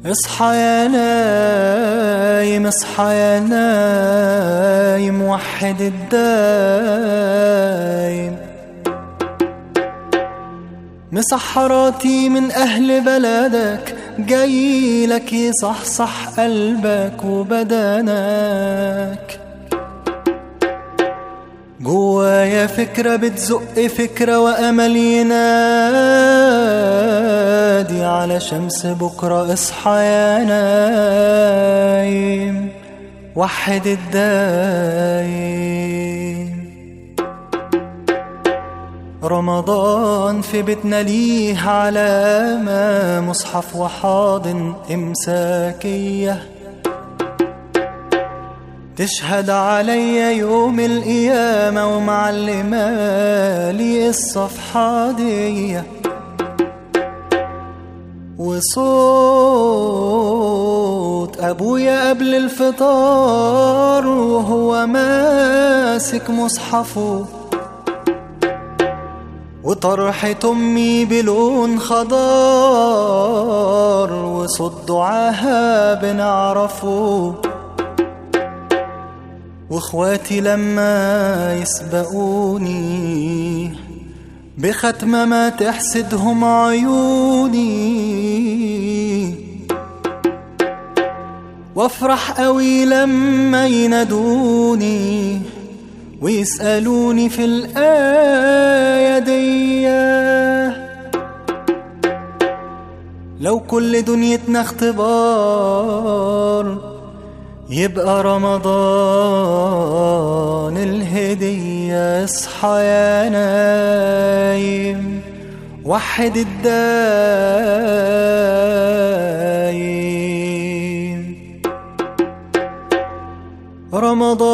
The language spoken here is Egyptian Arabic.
اصحى يا نايم اصحى يا نايم وحد الدايم مسحراتي من أهل بلدك جاي لك يصحصح قلبك وبدنك جوايا فكرة بتزق فكرة وأمل ينادي على شمس بكرة اصحى يا نايم وحد الدايم رمضان في بيتنا ليه علامة مصحف وحاضن إمساكية تشهد علي يوم القيامة ومعلمة لي الصفحة دي وصوت أبويا قبل الفطار وهو ماسك مصحفه وطرحة أمي بلون خضار وصوت دعاها بنعرفه واخواتي لما يسبقوني بختمة ما تحسدهم عيوني وافرح قوي لما ينادوني ويسألوني في الآية دي لو كل دنيتنا اختبار يبقى رمضان الهدية اصحى يا نايم وحد الدايم رمضان